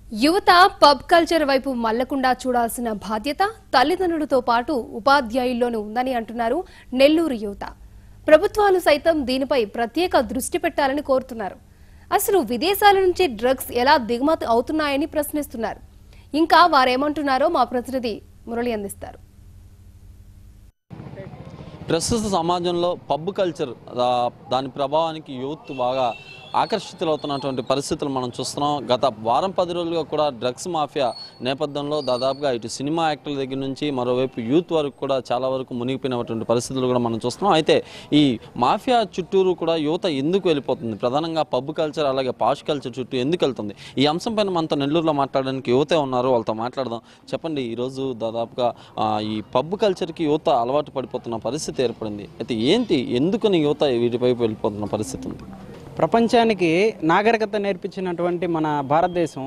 యువత pub culture వైపు మళ్లకుండా చూడాల్సిన బాధ్యత తల్లిదండ్రులతో పాటు ఉపాధ్యాయుల్లోనూ ఉందని అంటున్నారు నెల్లూరు యువత ప్రభుత్వాలు సైతం దీనిపై ప్రత్యేక దృష్టి పెట్టాలని కోరుతున్నారు అసలు విదేశాల నుంచి డ్రగ్స్ ఎలా దిగుమతి అవుతున్నాయని ప్రశ్నిస్తున్నారు ఇంకా వారేమంటున్నారో మా ప్రతినిధి మురళి అందిస్తారు ప్రస్తుత సమాజంలో పబ్ కల్చర్ ఆ, దాని ప్రభావానికి యూత్ బాగా ఆకర్షితులవుతున్నటువంటి పరిస్థితులు మనం చూస్తున్నాం గత వారం పది రోజులుగా కూడా డ్రగ్స్ మాఫియా నేపథ్యంలో దాదాపుగా ఇటు సినిమా యాక్టర్ల దగ్గర నుంచి మరోవైపు యూత్ వరకు కూడా చాలా వరకు మునిగిపోయినటువంటి పరిస్థితులు కూడా మనం చూస్తున్నాం అయితే ఈ మాఫియా చుట్టూరు కూడా యువత ఎందుకు వెళ్ళిపోతుంది ప్రధానంగా పబ్ కల్చర్ అలాగే పాష్ కల్చర్ చుట్టూ ఎందుకు వెళ్తుంది ఈ అంశం పైన మనతో నెల్లూరులో మాట్లాడడానికి యువతే ఉన్నారు వాళ్ళతో మాట్లాడదాం చెప్పండి ఈరోజు దాదాపుగా ఆ, ఈ పబ్ కల్చర్కి యువత అలవాటు పడిపోతున్న పరిస్థితి ఏర్పడింది అయితే ఏంటి ఎందుకని యువత వీటిపైపు వెళ్ళిపోతున్న పరిస్థితి ఉంది ప్రపంచానికి నాగరికత నేర్పించినటువంటి మన భారతదేశం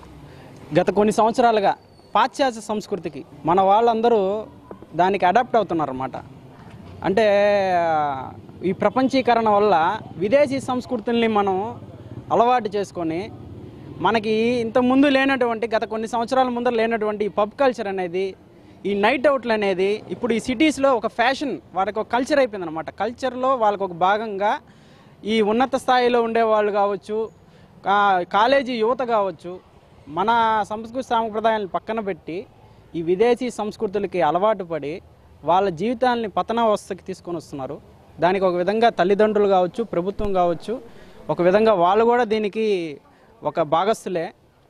గత కొన్ని సంవత్సరాలుగా పాశ్చాత్య సంస్కృతికి మన వాళ్ళందరూ దానికి అడాప్ట్ అవుతున్నారన్నమాట అంటే ఆ, ఈ ప్రపంచీకరణ వల్ల విదేశీ సంస్కృతుల్ని మనం అలవాటు చేసుకొని మనకి ఇంత ముందు లేనటువంటి గత కొన్ని సంవత్సరాల ముందర లేనటువంటి ఈ పబ్ కల్చర్ అనేది ఈ నైట్ అవుట్లు అనేది ఇప్పుడు ఈ సిటీస్లో ఒక ఫ్యాషన్ వాళ్ళకి ఒక కల్చర్ అయిపోయింది అనమాట కల్చర్లో వాళ్ళకి ఒక భాగంగా ఈ ఉన్నత స్థాయిలో ఉండే వాళ్ళు కావచ్చు కా- కాలేజీ యువత కావచ్చు మన సంస్కృతి సాంప్రదాయాలను పక్కన పెట్టి ఈ విదేశీ సంస్కృతులకి అలవాటు పడి వాళ్ళ జీవితాలని పతనావస్థకి తీసుకొని వస్తున్నారు దానికి ఒక విధంగా తల్లిదండ్రులు కావచ్చు ప్రభుత్వం కావచ్చు ఒక విధంగా వాళ్ళు కూడా దీనికి ఒక భాగస్థులే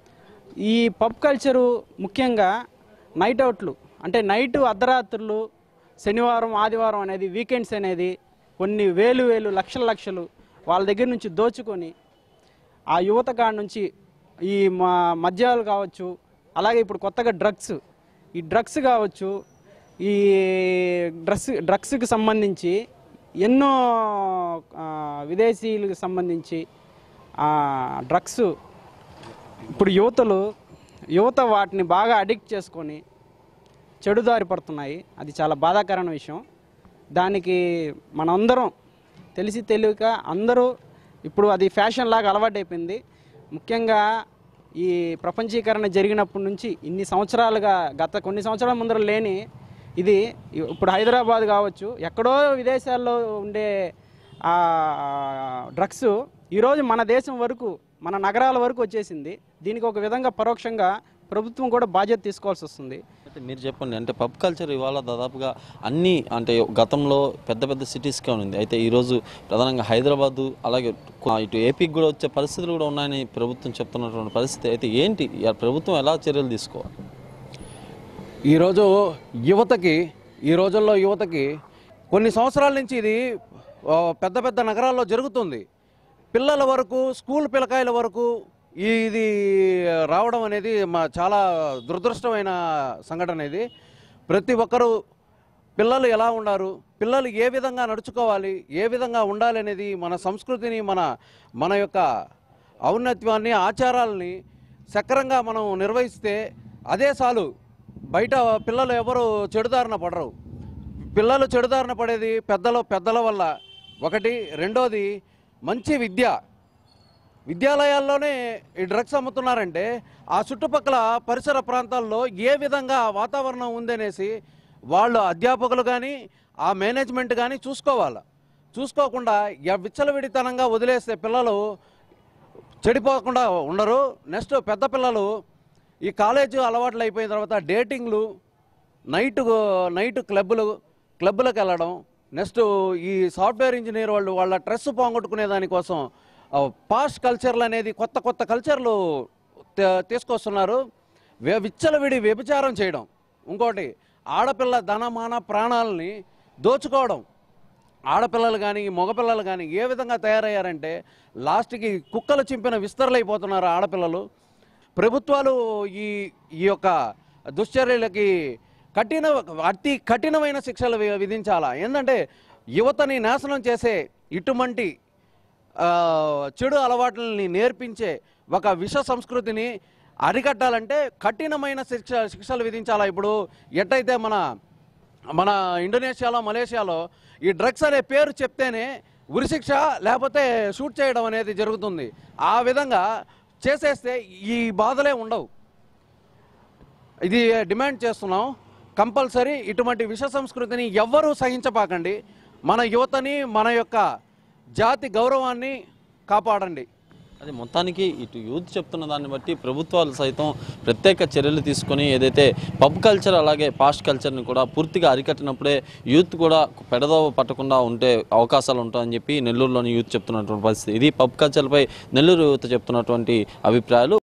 ఈ పబ్ కల్చరు ముఖ్యంగా నైట్ అవుట్లు అంటే నైట్ అర్ధరాత్రులు శనివారం ఆదివారం అనేది వీకెండ్స్ అనేది కొన్ని వేలు వేలు లక్షల లక్షలు వాళ్ళ దగ్గర నుంచి దోచుకొని ఆ యువత కాడ నుంచి ఈ మా మద్యాలు కావచ్చు అలాగే ఇప్పుడు కొత్తగా డ్రగ్స్ ఈ డ్రగ్స్ కావచ్చు ఈ డ్రగ్స్ డ్రగ్స్కి సంబంధించి ఎన్నో ఆ, విదేశీయులకు సంబంధించి ఆ, డ్రగ్స్ ఇప్పుడు యువతలు యువత వాటిని బాగా అడిక్ట్ చేసుకొని చెడుదారి పడుతున్నాయి అది చాలా బాధాకరమైన విషయం దానికి మనందరం తెలిసి తెలియక అందరూ ఇప్పుడు అది ఫ్యాషన్ లాగా అలవాటైపోయింది ముఖ్యంగా ఈ ప్రపంచీకరణ జరిగినప్పటి నుంచి ఇన్ని సంవత్సరాలుగా గత కొన్ని సంవత్సరాల ముందర లేని ఇది ఇప్పుడు హైదరాబాద్ కావచ్చు ఎక్కడో విదేశాల్లో ఉండే ఆ డ్రగ్స్ ఈరోజు మన దేశం వరకు మన నగరాల వరకు వచ్చేసింది దీనికి ఒక విధంగా పరోక్షంగా ప్రభుత్వం కూడా బాధ్యత తీసుకోవాల్సి వస్తుంది అయితే మీరు చెప్పండి అంటే పబ్ కల్చర్ ఇవాళ దాదాపుగా అన్ని అంటే గతంలో పెద్ద పెద్ద సిటీస్కే ఉంది అయితే ఈరోజు ప్రధానంగా హైదరాబాదు అలాగే కొ- ఇటు ఏపీకి కూడా వచ్చే పరిస్థితులు కూడా ఉన్నాయని ప్రభుత్వం చెప్తున్నటువంటి పరిస్థితి అయితే ఏంటి ఈ ప్రభుత్వం ఎలా చర్యలు తీసుకోవాలి ఈరోజు యువతకి ఈ రోజుల్లో యువతకి కొన్ని సంవత్సరాల నుంచి ఇది ఆ, పెద్ద పెద్ద నగరాల్లో జరుగుతుంది పిల్లల వరకు స్కూల్ పిల్లకాయల వరకు ఇది రావడం అనేది మా చాలా దురదృష్టమైన సంఘటన ఇది ప్రతి ఒక్కరూ పిల్లలు ఎలా ఉండారు పిల్లలు ఏ విధంగా నడుచుకోవాలి ఏ విధంగా ఉండాలి అనేది మన సంస్కృతిని మన మన యొక్క ఔన్నత్యాన్ని ఆచారాలని సక్రంగా మనం నిర్వహిస్తే అదే చాలు బయట పిల్లలు ఎవరు చెడుదారిన పడరు పిల్లలు చెడుదారిన పడేది పెద్దల పెద్దల వల్ల ఒకటి రెండోది మంచి విద్య విద్యాలయాల్లోనే ఈ డ్రగ్స్ అమ్ముతున్నారంటే ఆ చుట్టుపక్కల పరిసర ప్రాంతాల్లో ఏ విధంగా వాతావరణం ఉందనేసి వాళ్ళు అధ్యాపకులు కానీ ఆ మేనేజ్మెంట్ కానీ చూసుకోవాలి చూసుకోకుండా ఎ- విచ్చలవిడితనంగా వదిలేస్తే పిల్లలు చెడిపోకుండా ఉండరు నెక్స్ట్ పెద్ద పిల్లలు ఈ కాలేజ్ అలవాట్లు అయిపోయిన తర్వాత డేటింగ్లు నైట్ నైట్ క్లబ్బులు క్లబ్బులకు వెళ్ళడం నెక్స్ట్ ఈ సాఫ్ట్వేర్ ఇంజనీర్ వాళ్ళు వాళ్ళ స్ట్రెస్ పోగొట్టుకునే దానికోసం పాస్ట్ కల్చర్లు అనేది కొత్త కొత్త కల్చర్లు తే- తీసుకొస్తున్నారు వే- విచ్చలవిడి వ్యభిచారం చేయడం ఇంకోటి ఆడపిల్ల ధనమాన ప్రాణాలని దోచుకోవడం ఆడపిల్లలు కానీ మగపిల్లలు కానీ ఏ విధంగా తయారయ్యారంటే లాస్ట్కి కుక్కలు చింపిన విస్తరలైపోతున్నారు ఆడపిల్లలు ప్రభుత్వాలు ఈ ఈ యొక్క దుశ్చర్యలకి కఠిన అతి కఠినమైన శిక్షలు వి- విధించాలా ఏంటంటే యువతని నాశనం చేసే ఇటువంటి ఆ, చెడు అలవాట్లని నేర్పించే ఒక విష సంస్కృతిని అరికట్టాలంటే కఠినమైన శిక్ష శిక్షలు విధించాలా ఇప్పుడు ఎట్టయితే మన మన ఇండోనేషియాలో మలేషియాలో ఈ డ్రగ్స్ అనే పేరు చెప్తేనే ఉరిశిక్ష లేకపోతే షూట్ చేయడం అనేది జరుగుతుంది ఆ విధంగా చేసేస్తే ఈ బాధలే ఉండవు ఇది డిమాండ్ చేస్తున్నాం కంపల్సరీ ఇటువంటి విష సంస్కృతిని ఎవ్వరూ సహించపాకండి మన యువతని మన యొక్క జాతి గౌరవాన్ని కాపాడండి అది మొత్తానికి ఇటు యూత్ చెప్తున్న దాన్ని బట్టి ప్రభుత్వాలు సైతం ప్రత్యేక చర్యలు తీసుకొని ఏదైతే పబ్ కల్చర్ అలాగే పాస్ట్ కల్చర్ని కూడా పూర్తిగా అరికట్టినప్పుడే యూత్ కూడా పెడదోవ పట్టకుండా ఉంటే అవకాశాలు ఉంటాయని చెప్పి నెల్లూరులోని యూత్ చెప్తున్నటువంటి పరిస్థితి ఇది పబ్ కల్చర్పై నెల్లూరు యువత చెప్తున్నటువంటి అభిప్రాయాలు